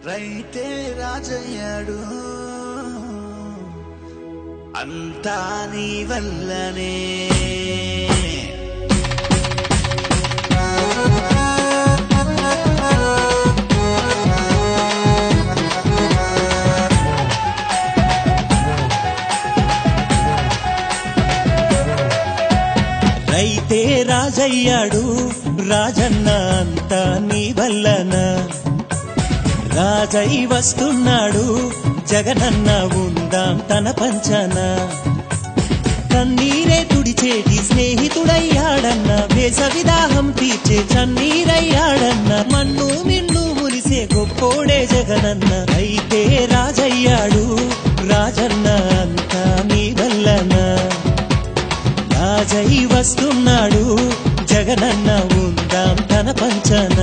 రైతే రాజయ్యాడు అంతా నీ వల్లనే రైతే రాజయ్యాడు రాజన్న అంతా నీ వల్లన రాజై వస్తున్నాడు జగనన్న ఉందాం తన పంచన కన్నీరే తుడిచేటి స్నేహితుడయ్యాడన్న వేసవిదాహం తీర్చే చన్నీరయ్యాడన్న మన్ను మిన్ను మురిసే గొప్పోడే జగనన్న అయితే రాజయ్యాడు రాజన్న అంతా నీ వల్లన రాజై వస్తున్నాడు జగనన్న ఉందాం తన పంచన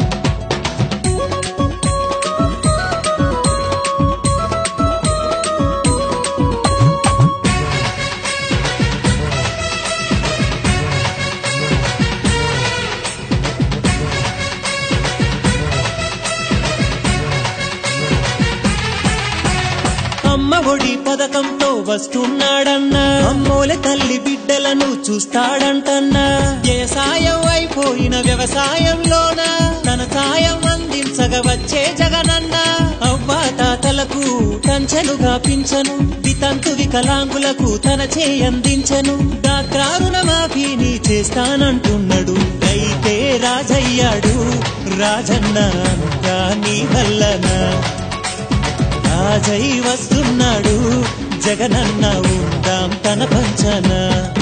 అమ్మ ఒడి పథకంతో వస్తున్నాడన్నా అమ్మోల తల్లి బిడ్డలను చూస్తాడంటన్నా వ్యవసాయం అయిపోయిన వ్యవసాయంలోన తన సాయం అందించగా వచ్చే జగనన్న అవ్వా తాతలకు కంచెలుగా పింఛను వితంతు వికలాంగులకు తన చేయందించను డాక్రారుణ మాఫీని చేస్తానంటున్నాడు అయితే రాజయ్యాడు రాజన్న అంతా నీ వల్లనా రాజై వస్తున్నాడు జగనన్న ఉందాం తన పంచన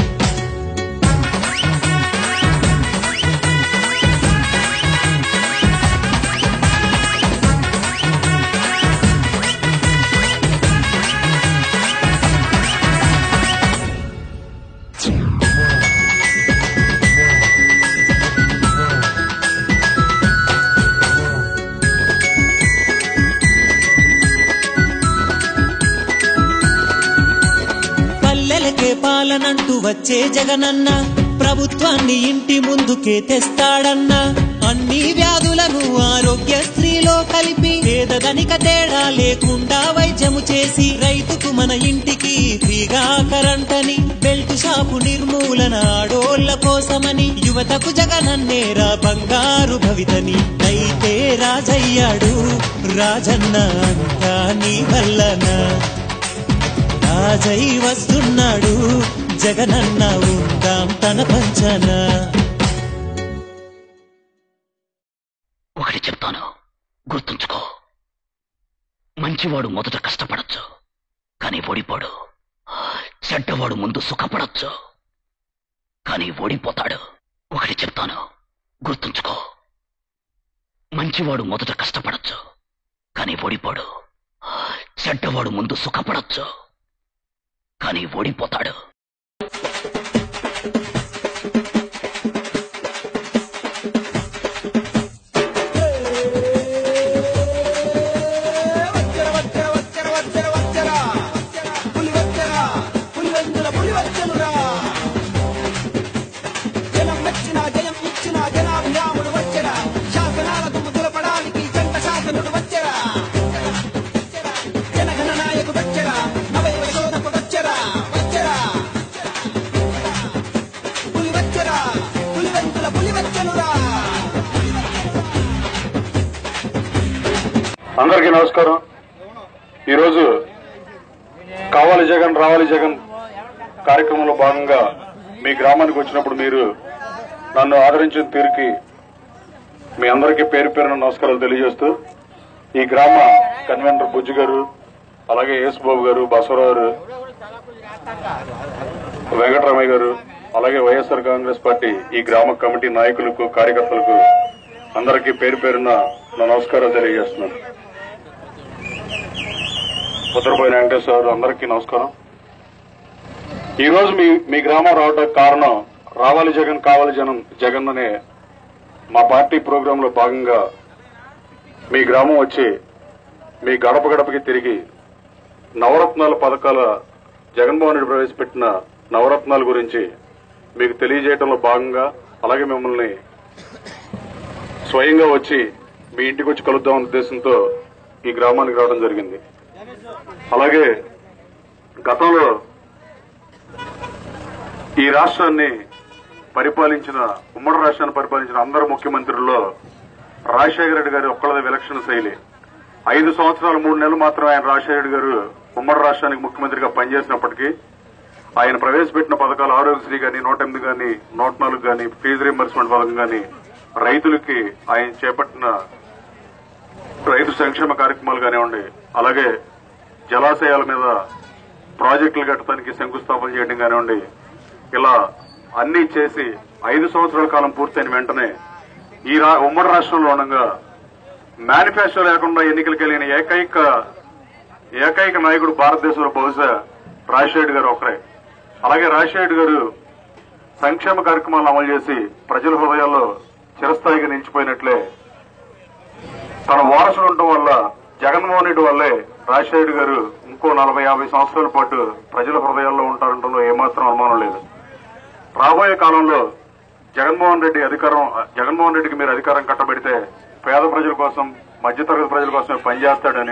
పల్లెలకే పాలనంటూ వచ్చే జగనన్న ప్రభుత్వాన్ని ఇంటి ముందుకే తెస్తాడన్నా అన్ని వ్యాధులను ఆరోగ్యశ్రీలో కలిపి పేదదనిక తేడా లేకుండా వైద్యము చేసి రైతుకు మన ఇంటికి ఫ్రీగా కరెంటని బెల్ట్ షాపు నిర్మూలన ఆడోళ్ల కోసమని యువతకు జగనన్నేరా బంగారు భవితని అయితే రాజయ్యాడు రాజన్న అంతా నీ వల్లనా రాజై వస్తున్నాడు జగనన్న ఉందాం తన పంచన ఒకటి చెప్తాను గుర్తుంచుకో మంచివాడు మొదట కష్టపడచ్చు కానీ ఓడిపోడు చెడ్డవాడు ముందు సుఖపడచ్చు కానీ ఓడిపోతాడు ఒకటి చెప్తాను గుర్తుంచుకో మంచివాడు మొదట కష్టపడచ్చు కానీ ఓడిపోడు చెడ్డవాడు ముందు సుఖపడచ్చు కానీ ఓడిపోతాడు వచ్చర వచ్చర వచ్చర వచ్చర వచ్చర పులి వచ్చర పులి వెందుల పులి వచ్చనురా జనం మెచ్చిన జయం ఇచ్చిన జనాభిరాముడు వచ్చరా శాసనాలకు ముద్రపడానికి జంట శాసనుడు వచ్చరా జనగణ నాయకుడు వచ్చరా నవయువ శోధకుడు వచ్చరా వచ్చరా పులి వచ్చరా పులి వెందుల పులి వచ్చనురా అందరికీ నమస్కారం ఈరోజు కావాలి జగన్ రావాలి జగన్ కార్యక్రమంలో భాగంగా మీ గ్రామానికి వచ్చినప్పుడు మీరు నన్ను ఆదరించిన తీరుకి మీ అందరికీ పేరు పేరున నమస్కారాలు తెలియజేస్తూ ఈ గ్రామ కన్వీనర్ బుజ్జి గారు అలాగే యేసుబాబు గారు బసవరావు గారు వెంకటరామయ్య గారు అలాగే వైఎస్ఆర్ కాంగ్రెస్ పార్టీ ఈ గ్రామ కమిటీ నాయకులకు కార్యకర్తలకు అందరికీ పేరు పేరున నా నమస్కారాలు తెలియజేస్తున్నాను ఉత్తరపోయిన వెంకటేశ్వర అందరికీ నమస్కారం ఈ రోజు మీ మీ గ్రామం రావడానికి కారణం రావాలి జగన్ కావాలి జనం జగన్ అనే మా పార్టీ ప్రోగ్రామ్ లో భాగంగా మీ గ్రామం వచ్చి మీ గడప గడపకి తిరిగి నవరత్నాల పథకాల జగన్మోహన్ రెడ్డి ప్రవేశపెట్టిన నవరత్నాల గురించి మీకు తెలియజేయడంలో భాగంగా అలాగే మిమ్మల్ని స్వయంగా వచ్చి మీ ఇంటికి వచ్చి కలుద్దామన్న ఉద్దేశంతో ఈ గ్రామానికి రావడం జరిగింది అలాగే గతంలో ఈ రాష్ట్రాన్ని పరిపాలించిన ఉమ్మడి రాష్ట్రాన్ని పరిపాలించిన అందరు ముఖ్యమంత్రుల్లో రాజశేఖర రెడ్డి గారి ఒక్కళ్ళది విలక్షణ శైలి ఐదు సంవత్సరాలు మూడు నెలలు మాత్రమే ఆయన రాజశేఖర రెడ్డి గారు ఉమ్మడి రాష్ట్రానికి ముఖ్యమంత్రిగా పనిచేసినప్పటికీ ఆయన ప్రవేశపెట్టిన పథకాలు ఆరోగ్యశ్రీ గాని నూట ఎనిమిది గాని నూట నాలుగు గాని ఫీజు రీంబర్స్మెంట్ పథకం గాని రైతులకి ఆయన చేపట్టిన రైతు సంక్షేమ కార్యక్రమాలు కానివ్వండి అలాగే జలాశయాల మీద ప్రాజెక్టులు కట్టడానికి శంకుస్థాపన చేయడం కానివ్వండి ఇలా అన్ని చేసి ఐదు సంవత్సరాల కాలం పూర్తయిన వెంటనే ఈ రా- ఉమ్మడి రాష్ట్రంలో ఉండగా మేనిఫెస్టో లేకుండా ఎన్నికలకు వెళ్ళిన ఏకైక ఏకైక నాయకుడు భారతదేశంలో బహుశా రాజశేఖర్ గారు ఒకరే అలాగే రాజశేఖర్ గారు సంక్షేమ కార్యక్రమాలను అమలు చేసి ప్రజల హృదయాల్లో చిరస్థాయిగా నిలిచిపోయినట్లే తన వారసులు ఉండటం వల్ల జగన్మోహన్ రెడ్డి వల్లే రాజశేఖర్ గారు ఇంకో నలభై యాభై సంవత్సరాల పాటు ప్రజల హృదయాల్లో ఉంటారంటంలో ఏమాత్రం అనుమానం లేదు రాబోయే కాలంలో జగన్మోహన్ రెడ్డి అధికారం జగన్మోహన్ రెడ్డికి మీరు అధికారం కట్టబెడితే పేద ప్రజల కోసం మధ్యతరగతి ప్రజల కోసమే పనిచేస్తాడని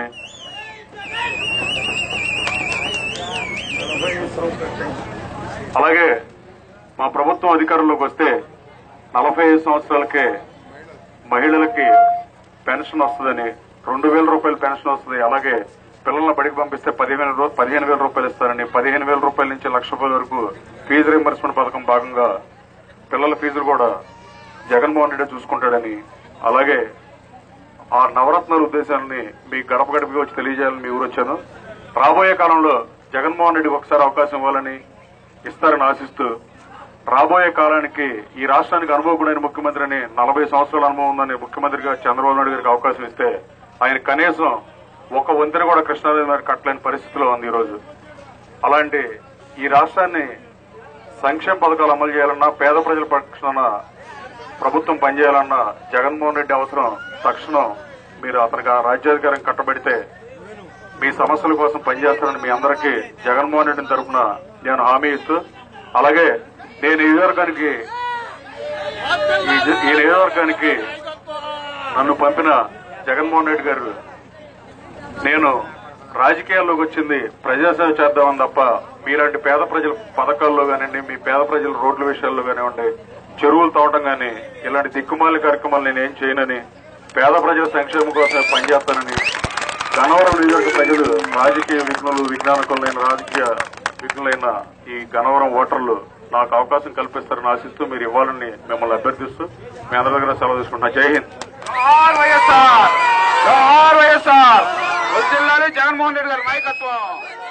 అలాగే మా ప్రభుత్వం అధికారంలోకి వస్తే నలభై ఐదు సంవత్సరాలకే మహిళలకి పెన్షన్ వస్తుందని రెండు వేల రూపాయల పెన్షన్ వస్తుంది అలాగే పిల్లల్ని బడికి పంపిస్తే పదిహేను రూ- పదిహేను వేల రూపాయలు ఇస్తారని పదిహేను వేల రూపాయల నుంచి లక్ష రూపాయల వరకు ఫీజు రీంబర్స్మెంట్ పథకం భాగంగా పిల్లల ఫీజులు కూడా జగన్మోహన్ రెడ్డి చూసుకుంటాడని అలాగే ఆ నవరత్నాల ఉద్దేశాలని మీ గడప గడపకి వచ్చి తెలియజేయాలని మీ ఊరు వచ్చాను రాబోయే కాలంలో జగన్మోహన్ రెడ్డికి ఒకసారి అవకాశం ఇవ్వాలని ఇస్తారని ఆశిస్తూ రాబోయే కాలానికి ఈ రాష్ట్రానికి అనుభవకుడైన ముఖ్యమంత్రి అని నలభై సంవత్సరాల అనుభవం ఉందని ముఖ్యమంత్రిగా చంద్రబాబు నాయుడు గారికి అవకాశం ఇస్తే ఆయన కనీసం ఒక వంతెన కూడా కృష్ణాదేవి గారికి కట్టలేని పరిస్థితిలో ఉంది ఈ రోజు అలాంటి ఈ రాష్ట్రాన్ని సంక్షేమ పథకాలు అమలు చేయాలన్నా పేద ప్రజల పక్షాన ప్రభుత్వం పనిచేయాలన్నా జగన్మోహన్ రెడ్డి అవసరం తక్షణం మీరు అతనికి ఆ రాజ్యాధికారం కట్టబెడితే మీ సమస్యల కోసం పనిచేస్తానని మీ అందరికీ జగన్మోహన్ రెడ్డి తరఫున నేను హామీ ఇస్తూ అలాగే నేను ఈ నియోజకవర్గానికి ఈ జ- ఈ నియోజకవర్గానికి నన్ను పంపిన జగన్మోహన్ రెడ్డి గారు నేను రాజకీయాల్లోకి వచ్చింది ప్రజాసేవ చేద్దామని తప్ప మీలాంటి పేద ప్రజల పథకాల్లో కానివ్వండి మీ పేద ప్రజల రోడ్ల విషయాల్లో కానివ్వండి చెరువులు తవ్వటం కానీ ఇలాంటి దిక్కుమాలి కార్యక్రమాలు నేనేం చేయనని పేద ప్రజల సంక్షేమం కోసం పనిచేస్తానని గన్నవరం నియోజక ప్రజలు రాజకీయ విఘ్నులు విజ్ఞానకులైన రాజకీయ విఘ్నులైన ఈ గన్నవరం ఓటర్లు నాకు అవకాశం కల్పిస్తారని ఆశిస్తూ మీరు ఇవ్వాలని మిమ్మల్ని అభ్యర్థిస్తూ మీ అందరి దగ్గర సెలవు తీసుకుంటున్నా జై హింద్ జోహార్ వైఎస్ఆర్ జోహార్ వైఎస్ఆర్ వచ్చిల్లాలి జగన్మోహన్ రెడ్డి గారి నాయకత్వం